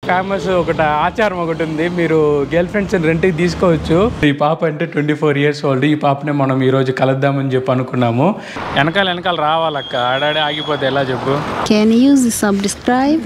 Famous ఒకటి ఆచారం ఒకటి ఉంది మీరు గర్ల్ ఫ్రెండ్స్ రెంట్కి తీసుకోవచ్చు ఈ పాప అంటే ట్వంటీ ఫోర్ ఇయర్స్ ఓల్డ్ ఈ పాపనే మనం ఈ రోజు కలుద్దామని చెప్పి అనుకున్నాము వెనకాల వెనకాల రావాలక్క ఆడాడే ఆగిపోతే ఎలా చెప్పు Can you subscribe?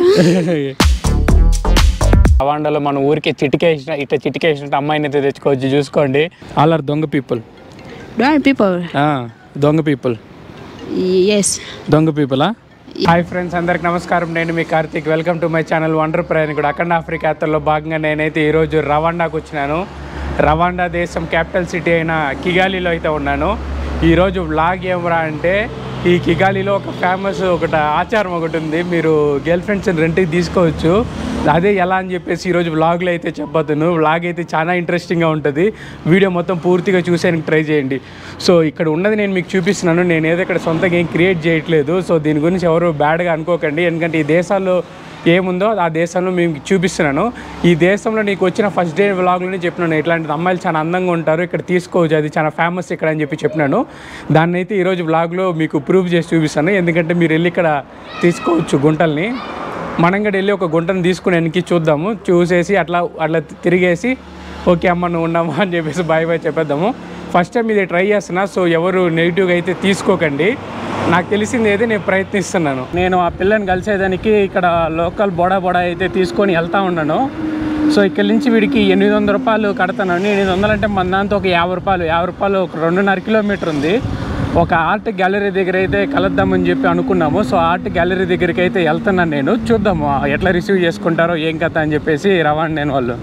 అవాండాలో మన ఊరికే చిటికేసిన ఇట్లా చిటికేసినట్టు అమ్మాయిని అయితే తెచ్చుకోవచ్చు చూసుకోండి ఆల్ ఆర్ దొంగ పీపుల్ Do are people? దొంగ పీపుల్ Yes. దొంగ పీపులా హాయ్ ఫ్రెండ్స్ అందరికి నమస్కారం నేను మీ Karthik welcome to my channel wonder ప్రయాణికుడు అఖండ ఆఫ్రికా యాత్రలో భాగంగా నేనైతే ఈరోజు రవాండాకు వచ్చినాను రవాండా దేశం క్యాపిటల్ సిటీ అయిన కిగాలిలో అయితే ఉన్నాను ఈరోజు వ్లాగ్ ఏమరా అంటే ఈ కిగాలిలో ఒక ఫేమస్ ఒకటి ఆచారం ఒకటి ఉంది మీరు గర్ల్ ఫ్రెండ్స్ రెంట్కి తీసుకోవచ్చు అదే ఎలా అని చెప్పేసి ఈరోజు వ్లాగ్లో అయితే చెప్పబోతున్నాను వ్లాగ్ అయితే చాలా ఇంట్రెస్టింగ్గా ఉంటుంది వీడియో మొత్తం పూర్తిగా చూసేందుకు ట్రై చేయండి సో ఇక్కడ ఉన్నది నేను మీకు చూపిస్తున్నాను నేను ఏదో ఇక్కడ సొంతంగా ఏం క్రియేట్ చేయట్లేదు సో దీని గురించి ఎవరు బ్యాడ్గా అనుకోకండి ఎందుకంటే ఈ దేశాల్లో ఏముందో ఆ దేశంలో మేము చూపిస్తున్నాను ఈ దేశంలో నీకు వచ్చిన ఫస్ట్ డే వ్లాగ్లోనే చెప్పినాను ఇట్లాంటి అమ్మాయిలు చాలా అందంగా ఉంటారు ఇక్కడ తీసుకోవచ్చు అది చాలా ఫేమస్ ఇక్కడ అని చెప్పి చెప్పినాను దాన్ని అయితే ఈరోజు వ్లాగ్లో మీకు ప్రూవ్ చేసి చూపిస్తాను ఎందుకంటే మీరు వెళ్ళి ఇక్కడ తీసుకోవచ్చు గుంటల్ని మనం కూడా వెళ్ళి ఒక గుంటను తీసుకుని వెనక్కి చూద్దాము చూసేసి అట్లా అట్లా తిరిగేసి ఓకే అమ్మ నువ్వు ఉన్నామా అని చెప్పేసి బాయ్ బాయ్ చెప్పేద్దాము ఫస్ట్ టైం ఇది ట్రై చేస్తున్నా సో ఎవరు నెగిటివ్గా అయితే తీసుకోకండి నాకు తెలిసింది అయితే నేను ప్రయత్నిస్తున్నాను నేను ఆ పిల్లని కలిసేదానికి ఇక్కడ లోకల్ బొడా బొడా అయితే తీసుకొని వెళ్తా ఉన్నాను సో ఇక్కడ నుంచి వీడికి ఎనిమిది వందల రూపాయలు కడతాను ఎనిమిది వందలు అంటే మన దాంతో ఒక యాభై రూపాయలు యాభై రూపాయలు ఒక రెండున్నర కిలోమీటర్ ఉంది ఒక ఆర్ట్ గ్యాలరీ దగ్గర అయితే కలుద్దామని చెప్పి అనుకున్నాము సో ఆర్ట్ గ్యాలరీ దగ్గరికి అయితే వెళ్తున్నాను నేను చూద్దాము ఎట్లా రిసీవ్ చేసుకుంటారో ఏం కథ అని చెప్పేసి రవాణా నేను వాళ్ళు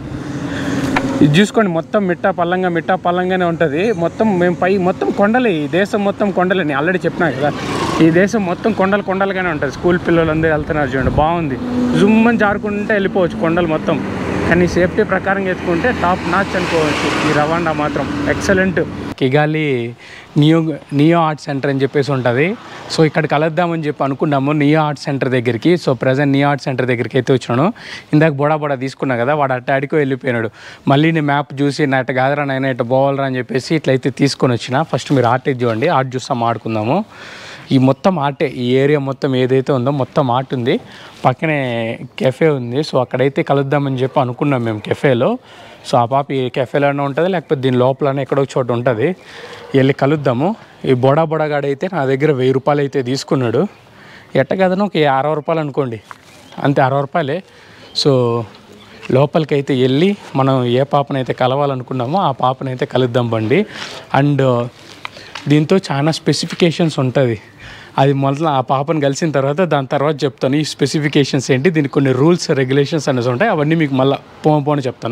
ఇది చూసుకోండి మొత్తం మిట్టా పల్లంగా మిట్టా పల్లంగానే ఉంటుంది మొత్తం మేము పై మొత్తం కొండలే ఈ దేశం మొత్తం కొండలే నేను ఆల్రెడీ చెప్పినా కదా ఈ దేశం మొత్తం కొండలు కొండలుగానే ఉంటుంది స్కూల్ పిల్లలందరూ వెళ్తున్నారు చూడండి బాగుంది జుమ్ అని జారుకుంటే వెళ్ళిపోవచ్చు కొండలు మొత్తం కానీ సేఫ్టీ ప్రకారం ఎత్తుకుంటే టాప్ నాచ్ అనుకోవచ్చు ఈ రవాండా మాత్రం excellent Kigali Neo Neo art centre అని చెప్పేసి ఉంటుంది సో ఇక్కడ కలుద్దామని చెప్పి అనుకున్నాము నియో ఆర్ట్ సెంటర్ దగ్గరికి so present Neo art centre దగ్గరికి అయితే వచ్చినాను ఇందాక బొడా బొడా తీసుకున్నా కదా వాడు అట్ట అడికో వెళ్ళిపోయినాడు మళ్ళీ నేను మ్యాప్ చూసి నా ఇట్ట కాదురా నాయన ఇట్ట పోవాలరా అని చెప్పేసి ఇట్లయితే తీసుకొని వచ్చిన ఫస్ట్ మీరు ఆర్ట్ చూడండి ఆర్ట్ చూస్తాం ఆడుకుందాము ఈ మొత్తం ఆర్టే ఈ ఏరియా మొత్తం ఏదైతే ఉందో మొత్తం ఆర్ట్ ఉంది పక్కనే కెఫే ఉంది సో అక్కడైతే కలుద్దామని చెప్పి అనుకున్నాం మేము కెఫేలో సో ఆ పాప ఈ కెఫేలోనే ఉంటుంది లేకపోతే దీని లోపలనే ఎక్కడో ఒక చోట ఉంటుంది వెళ్ళి కలుద్దాము ఈ బొడా బొడగాడైతే నా దగ్గర వెయ్యి రూపాయలు అయితే తీసుకున్నాడు ఎట్ట కదనో ఒక అరవై రూపాయలు అనుకోండి అంతే అరవై రూపాయలే సో లోపలికి అయితే వెళ్ళి మనం ఏ పాపనైతే కలవాలనుకున్నామో ఆ పాపనైతే కలుద్దాం బండి అండ్ దీంతో చాలా స్పెసిఫికేషన్స్ ఉంటుంది అది మొదలు ఆ పాపను కలిసిన తర్వాత దాని తర్వాత చెప్తాను ఈ స్పెసిఫికేషన్స్ ఏంటి దీనికి కొన్ని రూల్స్ రెగ్యులేషన్స్ అనేసి ఉంటాయి అవన్నీ మీకు మళ్ళీ పోను పోను చెప్తాను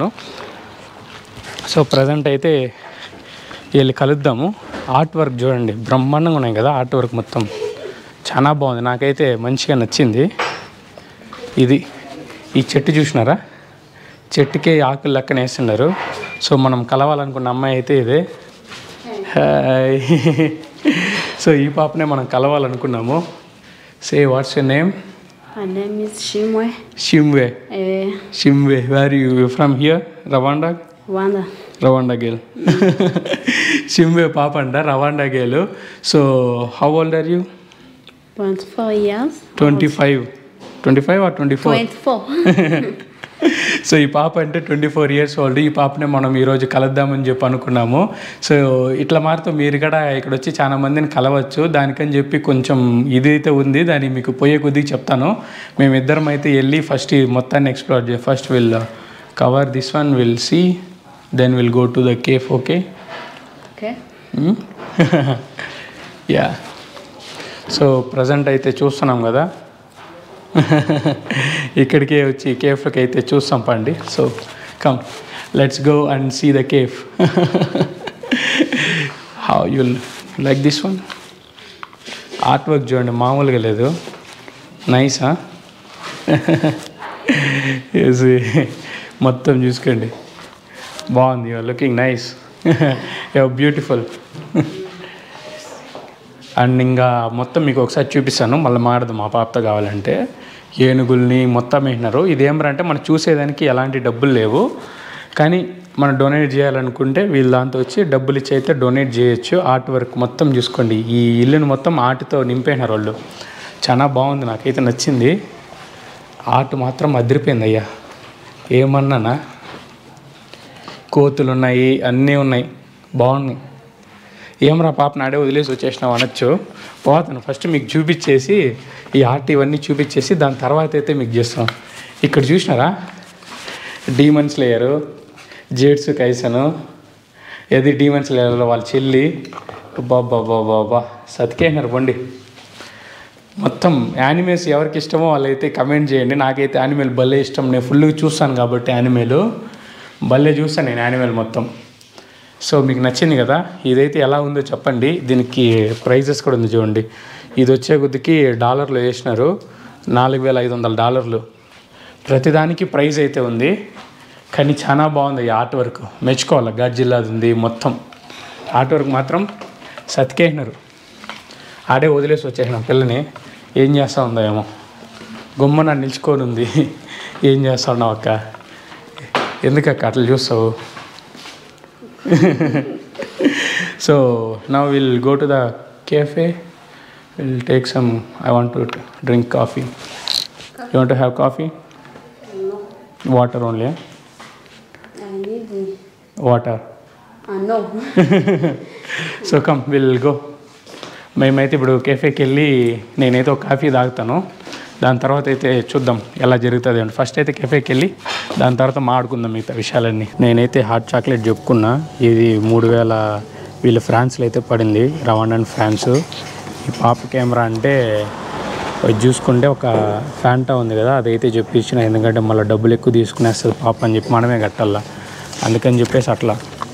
సో ప్రజెంట్ అయితే వెళ్ళి కలుద్దాము ఆర్ట్ వర్క్ చూడండి బ్రహ్మాండంగా ఉన్నాయి కదా ఆర్ట్ వర్క్ మొత్తం చాలా బాగుంది నాకైతే మంచిగా నచ్చింది ఇది ఈ చెట్టు చూసినారా చెట్టుకే ఆకులు లెక్కన వేస్తున్నారు సో మనం కలవాలనుకున్న అమ్మాయి అయితే ఇదే హాయ్ సో ఈ పాపనే మనం కలవాలనుకున్నాము say what's your name My name is Shimwe. Shimwe Uh, Shimwe where you from here Rwanda Rwanda. Rwanda girl Shimwe పాప అంట Rwanda girl so how old are you 24 years. Twenty five twenty five or twenty four 24. So ఈ పాప అంటే twenty four years old ఈ పాపనే మనం ఈరోజు కలుద్దామని చెప్పి అనుకున్నాము సో ఇట్లా మారితో మీరు కూడా ఇక్కడ వచ్చి చాలా మందిని కలవచ్చు దానికని చెప్పి కొంచెం ఇదైతే ఉంది దాన్ని మీకు పోయే కొద్దిగా చెప్తాను మేమిద్దరం అయితే వెళ్ళి ఫస్ట్ ఈ మొత్తాన్ని ఎక్స్ప్లోర్ చే first will cover this one will see then will go to the cafe okay okay. Yeah so present అయితే చూస్తున్నాం కదా ఇక్కడికే వచ్చి కేఫ్కి అయితే చూస్తాం పండి so come let's go and see the cafe how you'll like this one art work చూడండి మామూలుగా లేదు నైసా మొత్తం చూసుకోండి బాగుంది you're looking nice beautiful and ఇంకా మొత్తం మీకు ఒకసారి చూపిస్తాను మళ్ళీ మాడదు మా పాపతో కావాలంటే ఏనుగుల్ని మొత్తం వేసినారు ఇదేమరంటే మనం చూసేదానికి ఎలాంటి డబ్బులు లేవు కానీ మనం డొనేట్ చేయాలనుకుంటే వీళ్ళ దాంతో వచ్చి డబ్బులు ఇచ్చి అయితే డొనేట్ చేయొచ్చు ఆర్ట్ వర్క్ మొత్తం చూసుకోండి ఈ ఇల్లుని మొత్తం ఆర్ట్తో నింపేసినారు వాళ్ళు చాలా బాగుంది నాకైతే నచ్చింది ఆర్ట్ మాత్రం అదిరిపోయింది అయ్యా ఏమన్నానా కోతులు ఉన్నాయి అన్నీ ఉన్నాయి బాగున్నాయి ఏమరా పాప నాడే వదిలేసి వచ్చేసినావు అనొచ్చు పోతాను ఫస్ట్ మీకు చూపించేసి ఈ ఆర్ట్ ఇవన్నీ చూపించేసి దాని తర్వాత అయితే మీకు చేస్తాం ఇక్కడ చూసినారా డీమన్స్ లేయరు జేడ్స్ కైసను ఏది డీమన్స్ లేయర్లో వాళ్ళ చెల్లి బాబా బాబా సతికేసినారు బండి మొత్తం యానిమేస్ ఎవరికి ఇష్టమో వాళ్ళైతే కమెంట్ చేయండి నాకైతే యానిమేల్ భలే ఇష్టం నేను ఫుల్గా చూస్తాను కాబట్టి యానిమేలు భలే చూస్తాను నేను యానిమేల్ మొత్తం సో మీకు నచ్చింది కదా ఇదైతే ఎలా ఉందో చెప్పండి దీనికి ప్రైజెస్ కూడా ఉంది చూడండి ఇది వచ్చే కొద్దికి డాలర్లు వేసినారు నాలుగు వేల ఐదు వందల డాలర్లు ప్రతిదానికి ప్రైజ్ అయితే ఉంది కానీ చాలా బాగుంది ఈ ఆర్ట్ వర్క్ మెచ్చుకోవాలి గాడ్జిల్లాది ఉంది మొత్తం ఆర్ట్ వర్క్ మాత్రం సతికేసినారు ఆడే వదిలేసి వచ్చేసిన పిల్లని ఏం చేస్తా ఉందో ఏమో గుమ్మన నిల్చుకొని ఉంది ఏం చేస్తా ఉన్నావు అక్క ఎందుకక్క అట్లా చూస్తావు సో నా will go to the cafe will take some I want to drink coffee you want to have coffee water only I need the. Water Uh, no. So come will go మేమైతే ఇప్పుడు కేఫేకి వెళ్ళి నేనైతే ఒక coffee తాగుతాను దాని తర్వాత అయితే చూద్దాం ఎలా జరుగుతుంది అని ఫస్ట్ అయితే కేఫేకి వెళ్ళి దాని తర్వాత మాట్లాడుకుందాం మిగతా విషయాలన్నీ నేనైతే హాట్ చాక్లెట్ చెప్పుకున్నా ఇది మూడు వేల వీళ్ళ ఫ్రాన్స్లో అయితే పడింది రవాండన్ ఫ్రాన్స్ ఈ పాప కెమెరా అంటే అది చూసుకుంటే ఒక ఫ్యాంటా ఉంది కదా అదైతే చెప్పించిన ఎందుకంటే మళ్ళీ డబ్బులు ఎక్కువ తీసుకునేస్తుంది పాప అని చెప్పి మనమే కట్టాలా అందుకని చెప్పేసి అట్లా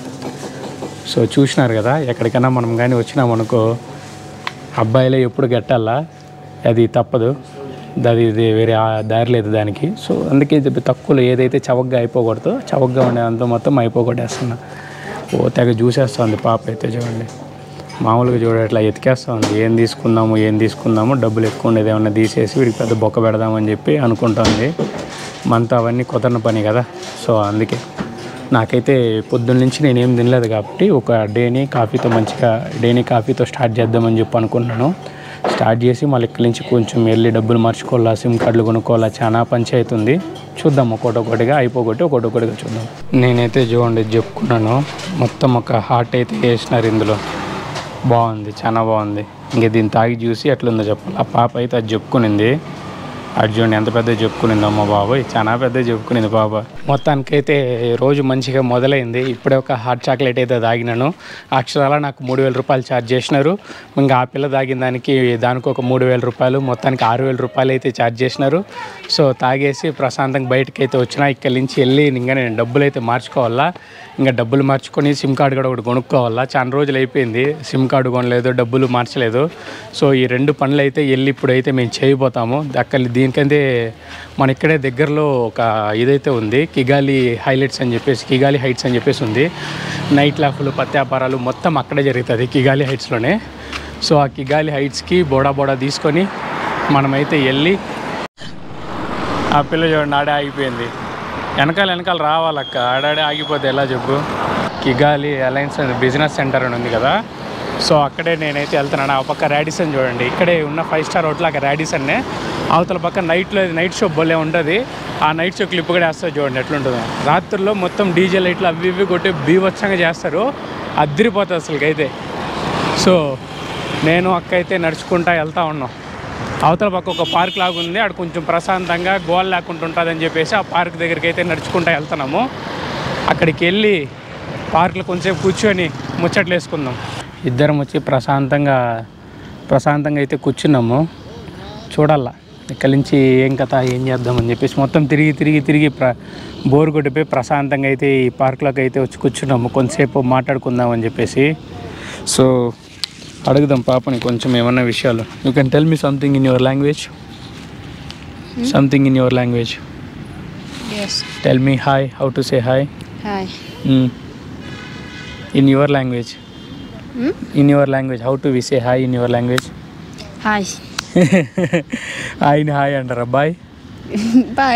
సో చూసినారు కదా ఎక్కడికైనా మనం కానీ వచ్చినామనుకో అబ్బాయిలే ఎప్పుడు గట్టాలా అది తప్పదు అది ఇది వేరే ఆ దారి లేదు దానికి సో అందుకే చెప్పి తక్కువలో ఏదైతే చవకగా అయిపోకూడదో చవకగా ఉండే అంత మొత్తం అయిపోగొట్టేస్తున్నా ఓ తెగ చూసేస్తుంది పాప అయితే చూడండి మామూలుగా చూడ ఇట్లా ఎతికేస్తా ఉంది ఏం తీసుకుందాము ఏం తీసుకుందాము డబ్బులు ఎక్కువ ఉండేది ఏమన్నా తీసేసి వీడికి పెద్ద బొక్క పెడదామని చెప్పి అనుకుంటుంది మనతో అవన్నీ కుదరని పని కదా సో అందుకే నాకైతే పొద్దున్న నుంచి నేనేం తినలేదు కాబట్టి ఒక డేని కాఫీతో మంచిగా డేని కాఫీతో స్టార్ట్ చేద్దామని చెప్పి అనుకున్నాను స్టార్ట్ చేసి మళ్ళీ ఇక్కడి నుంచి కొంచెం వెళ్ళి డబ్బులు మార్చుకోవాలా సిమ్ కార్డులు కొనుక్కోవాలా చాలా పంచాయతీ ఉంది చూద్దాం ఒక్కొక్కటిగా అయిపోగొట్టి ఒక్కొక్కటిగా చూద్దాం నేనైతే చూడండి చెప్పుకున్నాను మొత్తం ఒక హార్ట్ అయితే వేసినారు ఇందులో బాగుంది చాలా బాగుంది ఇంక దీన్ని తాగి చూసి ఎట్లుందో చెప్పాలి ఆ పాప అయితే అది చెప్పుకునింది అర్జున్ ఎంత పెద్ద చెప్పుకునింది అమ్మ బాబాయ్ చాలా పెద్ద చెప్పుకునింది పాప మొత్తానికైతే రోజు మంచిగా మొదలైంది ఇప్పుడే ఒక హాట్ చాక్లెట్ అయితే తాగినాను అక్షరాల నాకు మూడు వేల రూపాయలు ఛార్జ్ చేసినారు ఇంకా ఆ పిల్ల తాగిన దానికి దానికి ఒక మూడు వేల రూపాయలు మొత్తానికి ఆరు వేల రూపాయలు అయితే ఛార్జ్ చేసినారు సో తాగేసి ప్రశాంతంగా బయటకి అయితే వచ్చిన ఇక్కడి నుంచి వెళ్ళి ఇంకా నేను డబ్బులు అయితే మార్చుకోవాలా ఇంకా డబ్బులు మార్చుకొని సిమ్ కార్డు కూడా ఒకటి కొనుక్కోవాలా చాలా రోజులు అయిపోయింది సిమ్ కార్డు కొనలేదు డబ్బులు మార్చలేదు సో ఈ రెండు పనులు అయితే వెళ్ళి ఇప్పుడైతే మేము చేయబోతాము అక్కడ దీనికంటే మన ఇక్కడే దగ్గరలో ఒక ఇదైతే ఉంది కిగాలి హైలైట్స్ అని చెప్పేసి కిగాలి హైట్స్ అని చెప్పేసి ఉంది నైట్ లాఫ్లు పత్యాపారాలు మొత్తం అక్కడే జరుగుతుంది కిగాలి హైట్స్లోనే సో ఆ కిగాలి హైట్స్కి బోడా బోడా తీసుకొని మనమైతే వెళ్ళి ఆ పిల్ల చూడండి ఆడే ఆగిపోయింది వెనకాల వెనకాల రావాలక్క ఆడాడే ఆగిపోతే ఎలా చెప్పు కిగాలి అలయన్స్ బిజినెస్ సెంటర్ అని ఉంది కదా సో అక్కడే నేనైతే వెళ్తున్నాను ఆ పక్క రాడిసన్ చూడండి ఇక్కడే ఉన్న ఫైవ్ స్టార్ హోటల్ అక్కడ రాడిసన్నే అవతల పక్క నైట్లో నైట్ షో భలే ఉంటుంది ఆ నైట్ షో క్లిప్ కూడా వేస్తారు చూడండి ఎట్లుంటుందో రాత్రుల్లో మొత్తం డీజే లైట్లు అవి ఇవి కొట్టి బీభత్సంగా చేస్తారు అద్దరిపోతుంది అసలుకైతే సో నేను అక్క అయితే నడుచుకుంటా వెళ్తా ఉన్నాం అవతల పక్క ఒక పార్క్ లాగా ఉంది అక్కడ కొంచెం ప్రశాంతంగా గోల్ లేకుండా ఉంటుందని చెప్పేసి ఆ పార్క్ దగ్గరికి అయితే నడుచుకుంటా వెళ్తున్నాము అక్కడికి వెళ్ళి పార్క్లో కొంచెంసేపు కూర్చొని ముచ్చట్లు వేసుకుందాం ఇద్దరం వచ్చి ప్రశాంతంగా ప్రశాంతంగా అయితే కూర్చున్నాము చూడాలా ఇక్కడి నుంచి ఏం కథ ఏం చేద్దామని చెప్పేసి మొత్తం తిరిగి తిరిగి తిరిగి ప్ర బోర్ కొట్టిపోయి ప్రశాంతంగా అయితే ఈ పార్క్లోకి అయితే వచ్చి కూర్చున్నాము కొంతసేపు మాట్లాడుకుందామని చెప్పేసి సో అడుగుదాం పాపని కొంచెం ఏమన్నా విషయాలు you can tell me something in your language something in your language Yes. Tell me hi how to say hi Hi. In your language Hmm? In your language how to we say hi in your language Hi. హాయ్ని hi అంటారా bye Bye.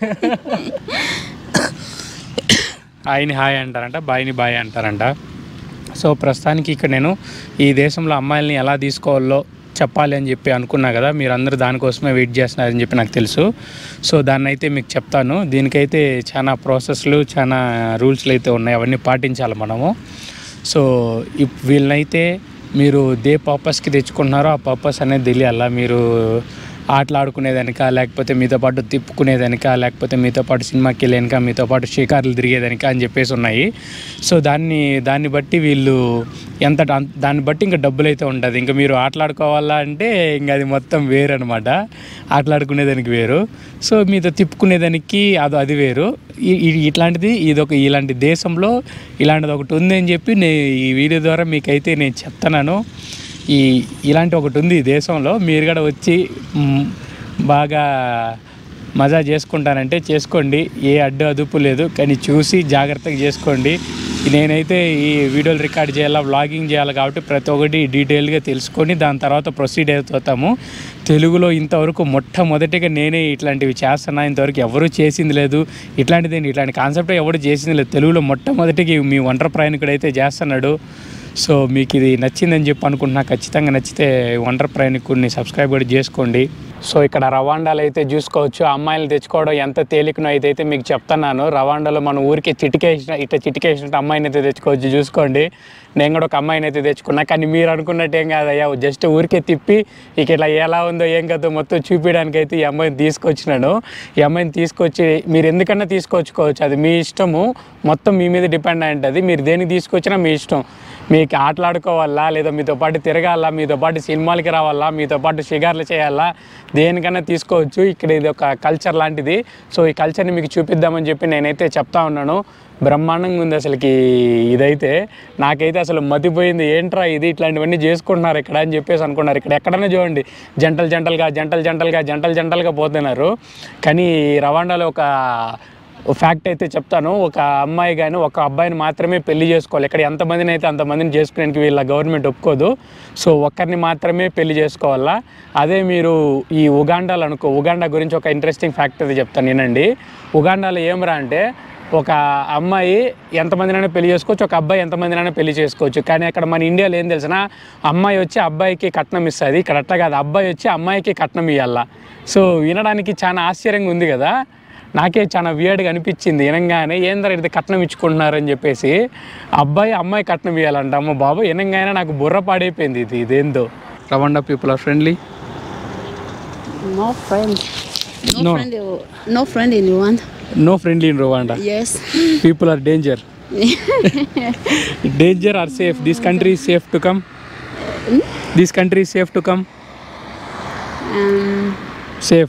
హాయ్ని hi అంటారంట బాయ్ని bye అంటారంట so ప్రస్తుతానికి ఇక్కడ నేను ఈ దేశంలో అమ్మాయిల్ని ఎలా తీసుకోవాలో చెప్పాలి అని చెప్పి అనుకున్నా కదా మీరు అందరూ దానికోసమే వెయిట్ చేస్తున్నారని చెప్పి నాకు తెలుసు సో దాన్ని అయితే మీకు చెప్తాను దీనికైతే చాలా ప్రాసెస్లు చాలా రూల్స్లు అయితే ఉన్నాయి అవన్నీ పాటించాలి మనము సో ఇప్ వీళ్ళనైతే మీరు దే పర్పస్కి తెచ్చుకుంటున్నారో ఆ పర్పస్ అనేది తెలియాలా మీరు ఆటలు ఆడుకునేదానిక లేకపోతే మీతో పాటు తిప్పుకునేదానిక లేకపోతే మీతో పాటు సినిమాకి వెళ్ళానిక మీతో పాటు షికారులు తిరిగేదానిక అని చెప్పేసి ఉన్నాయి సో దాన్ని దాన్ని బట్టి వీళ్ళు ఎంత అం- దాన్ని బట్టి ఇంకా డబ్బులు అయితే ఉంటుంది ఇంకా మీరు ఆటలాడుకోవాలా అంటే ఇంకా అది మొత్తం వేరు అనమాట ఆటలాడుకునేదానికి వేరు సో మీతో తిప్పుకునేదానికి అది అది వేరు ఈ- ఈ- ఇట్లాంటిది ఇది ఒక ఇలాంటి దేశంలో ఇలాంటిది ఒకటి ఉంది అని చెప్పి నేను ఈ వీడియో ద్వారా మీకైతే నేను చెప్తున్నాను ఈ ఇలాంటి ఒకటి ఉంది ఈ దేశంలో మీరు కూడా వచ్చి మ్, బాగా మజా చేసుకుంటానంటే చేసుకోండి ఏ అడ్డు అదుపు లేదు కానీ చూసి జాగ్రత్తగా చేసుకోండి నేనైతే ఈ వీడియోలు రికార్డ్ చేయాలా వ్లాగింగ్ చేయాలి కాబట్టి ప్రతి ఒక్కటి డీటెయిల్గా తెలుసుకొని దాని తర్వాత ప్రొసీడ్ అవుతాము తెలుగులో ఇంతవరకు మొట్టమొదటిగా నేనే ఇట్లాంటివి చేస్తున్నా ఇంతవరకు ఎవరు చేసింది లేదు ఇట్లాంటిది ఇట్లాంటి కాన్సెప్ట్ ఎవరు చేసింది లేదు తెలుగులో మొట్టమొదటికి మీ ఒంటరి ప్రయాణికుడు అయితే చేస్తున్నాడు సో మీకు ఇది నచ్చిందని చెప్పి అనుకుంటున్నా ఖచ్చితంగా నచ్చితే ఒంటరి ప్రయాణికుడిని సబ్స్క్రైబ్ కూడా చేసుకోండి సో ఇక్కడ రవాండాలు అయితే చూసుకోవచ్చు అమ్మాయిలు తెచ్చుకోవడం ఎంత తేలికనో అయితే అయితే మీకు చెప్తున్నాను రవాండాలో మన ఊరికి చిటికేసిన ఇట్లా చిటికేసినట్టు అమ్మాయిని అయితే తెచ్చుకోవచ్చు చూసుకోండి నేను కూడా ఒక అమ్మాయిని అయితే తెచ్చుకున్నా కానీ మీరు అనుకున్నట్టు ఏం కాదయ్యా జస్ట్ ఊరికే తిప్పి ఇక ఇట్లా ఎలా ఉందో ఏం కదో మొత్తం చూపించడానికి అయితే ఈ అమ్మాయిని తీసుకొచ్చినాను ఈ అమ్మాయిని తీసుకొచ్చి మీరు ఎందుకన్నా తీసుకొచ్చుకోవచ్చు అది మీ ఇష్టము మొత్తం మీ మీద డిపెండ్ అయి ఉంటుంది మీరు దేనికి తీసుకొచ్చినా మీ ఇష్టం మీకు ఆటలాడుకోవాలా లేదా మీతో పాటు తిరగాలా మీతో పాటు సినిమాలకి రావాలా మీతో పాటు షిగార్లు చేయాలా దేనికన్నా తీసుకోవచ్చు ఇక్కడ ఇది ఒక కల్చర్ లాంటిది సో ఈ కల్చర్ని మీకు చూపిద్దామని చెప్పి నేనైతే చెప్తా ఉన్నాను బ్రహ్మాండంగా ఉంది అసలుకి ఇదైతే నాకైతే అసలు మతిపోయింది ఏంట్రా ఇది ఇట్లాంటివన్నీ చేసుకుంటున్నారు ఇక్కడ అని చెప్పేసి అనుకున్నారు ఇక్కడ ఎక్కడైనా చూడండి జంటలు జంటలుగా జంటలు జంటలుగా జంటలు జంటలుగా పోతున్నారు కానీ రవాండాలో ఒక ఫ్యాక్ట్ అయితే చెప్తాను ఒక అమ్మాయి కానీ ఒక అబ్బాయిని మాత్రమే పెళ్లి చేసుకోవాలి ఇక్కడ ఎంతమందిని అయితే అంతమందిని చేసుకునేందుకు వీళ్ళ గవర్నమెంట్ ఒప్పుకోదు సో ఒక్కరిని మాత్రమే పెళ్లి చేసుకోవాలా అదే మీరు ఈ ఉగాండాలో అనుకో ఉగాండా గురించి ఒక ఇంట్రెస్టింగ్ ఫ్యాక్ట్ అయితే చెప్తాను వినండి ఉగాండాలో ఏమరా అంటే ఒక అమ్మాయి ఎంతమందినైనా పెళ్లి చేసుకోవచ్చు ఒక అబ్బాయి ఎంతమందినైనా పెళ్లి చేసుకోవచ్చు కానీ అక్కడ మన ఇండియాలో ఏం తెలిసిన అమ్మాయి వచ్చి అబ్బాయికి కట్నం ఇస్తుంది ఇక్కడ అట్లా కాదు అబ్బాయి వచ్చి అమ్మాయికి కట్నం ఇవ్వాల సో వినడానికి చాలా ఆశ్చర్యంగా ఉంది కదా నాకే చాలా వియర్డ్గా అనిపించింది వినంగానే ఏందర ఇది కట్నం ఇచ్చుకుంటున్నారని చెప్పేసి అబ్బాయి అమ్మాయి కట్నం ఇవ్వాలంట అమ్మ బాబు వినంగానే నాకు బుర్ర పాడైపోయింది ఇది ఇదేందో Rwanda people are friendly No friend. No, No. friend. uh, No friend in Rwanda. No friendly in Rwanda Yes. People are danger danger are safe this country safe to come this country safe to come um, safe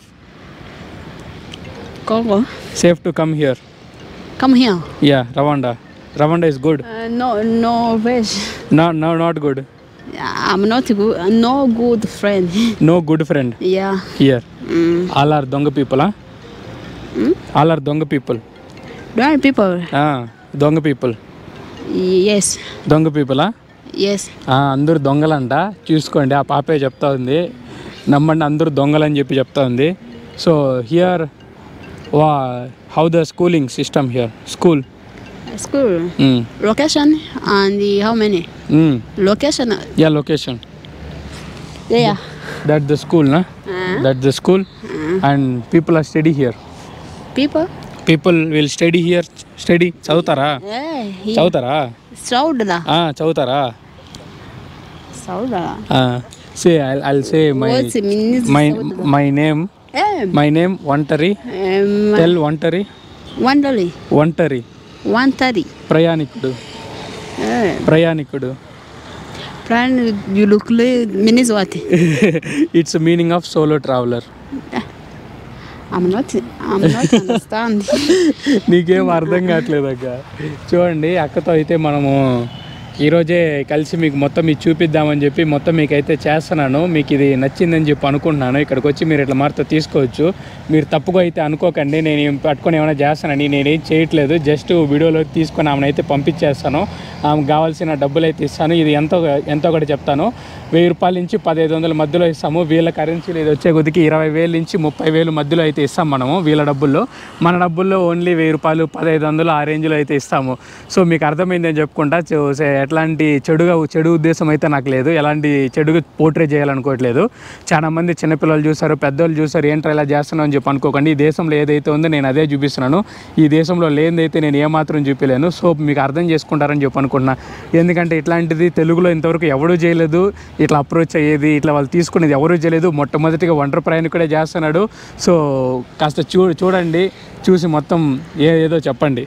Congo. Safe to come here Come here. Yeah Rwanda Rwanda is good Uh, no, no veg. No no not good I'm not good. No good friend. No good friend yeah. Here Mm. All are దొంగ people all are దొంగ people Blind people. దొంగ people Yes. దొంగ పీపులా Yes. అందరూ దొంగలంట చూసుకోండి ఆ పాపే చెప్తా ఉంది నమ్మండి అందరూ దొంగలని చెప్పి చెప్తా ఉంది so here what how the schooling system here school School. Location and the how many? Location. uh, yeah location There. That the school నా Uh, that the school and people are study here people. People will study here study చదువుతారా Yeah. Here. చదువుతారా Sauda. ఆ, చదువుతారా Sauda. Say I say my What's the meaning? My my name Eh, my name ఒంటరి um, tell ఒంటరి one dollar. ఒంటరి One thirty. ప్రయాణికుడు Eh, ప్రయాణికుడు plan you look like means what? It's meaning of solo traveller I'm not. I'm not understand. నీకేం అర్థం కావట్లేదు అక్క చూడండి అక్కతో అయితే మనము ఈరోజే కలిసి మీకు మొత్తం ఇది చూపిద్దామని చెప్పి మొత్తం మీకైతే చేస్తున్నాను మీకు ఇది నచ్చిందని చెప్పి అనుకుంటున్నాను ఇక్కడికి వచ్చి మీరు ఇట్లా మారితో తీసుకోవచ్చు మీరు తప్పుగా అయితే అనుకోకండి నేను ఏం పట్టుకొని ఏమైనా చేస్తానని నేనేం చేయట్లేదు జస్ట్ వీడియోలో తీసుకొని ఆమెనైతే పంపించేస్తాను ఆమెకు కావాల్సిన డబ్బులు అయితే ఇస్తాను ఇది ఎంతో ఎంతో ఒకటి చెప్తాను వెయ్యి రూపాయల నుంచి పదిహేదు వందల మధ్యలో ఇస్తాము వీళ్ళ కరెన్సీలు ఇది వచ్చే కొద్దికి ఇరవై వేల నుంచి ముప్పై వేలు మధ్యలో అయితే ఇస్తాం మనము వీళ్ళ డబ్బుల్లో మన డబ్బుల్లో ఓన్లీ వెయ్యి రూపాయలు పదహైదు వందలు ఆ రేంజ్లో అయితే ఇస్తాము సో మీకు అర్థమైందని చెప్పుకుంటా చూ- సే- ఎట్లాంటి చెడుగా చెడు ఉద్దేశం అయితే నాకు లేదు ఎలాంటి చెడుగా పోర్ట్రే చేయాలనుకోవట్లేదు చాలా మంది చిన్నపిల్లలు చూస్తారు పెద్దోళ్ళు చూస్తారు ఏంట్రా ఇలా చేస్తున్నావు అని చెప్పి అనుకోకండి ఈ దేశంలో ఏదైతే ఉందో నేను అదే చూపిస్తున్నాను ఈ దేశంలో లేనిదైతే నేను ఏమాత్రం చూపించలేను సో మీకు అర్థం చేసుకుంటారని చెప్పి అనుకున్నా ఎందుకంటే ఇట్లాంటిది తెలుగులో ఇంతవరకు ఎవడూ చేయలేదు ఇట్లా అప్రోచ్ అయ్యేది ఇట్లా వాళ్ళు తీసుకునేది ఎవరూ చేయలేదు మొట్టమొదటిగా ఒంటరి ప్రయాణికుడే చేస్తున్నాడు సో కాస్త చూ చూడండి చూసి మొత్తం ఏ ఏదో చెప్పండి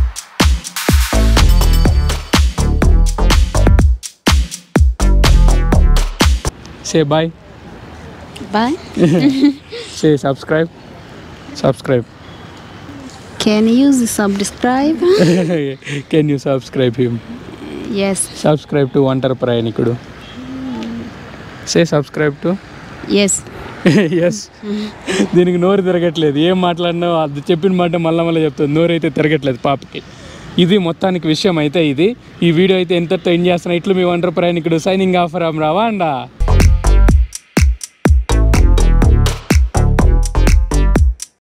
say bye Bye. Say subscribe subscribe Can you use the subscribe? Can you subscribe him yes. Subscribe to ఒంటరి ప్రయాణికుడు say subscribe to Yes. Yes దీనికి నోరు తిరగట్లేదు ఏం మాట్లాడినా అది చెప్పిన మాట మళ్ళీ మళ్ళీ చెప్తుంది నోరు అయితే తిరగట్లేదు పాపకి ఇది మొత్తానికి విషయం అయితే ఇది ఈ వీడియో అయితే ఎంతతో ఎండ్ చేస్తున్నా ఇట్లు మీ ఒంటరి ప్రయాణికుడు సైనింగ్ ఆఫర్ రావా అండా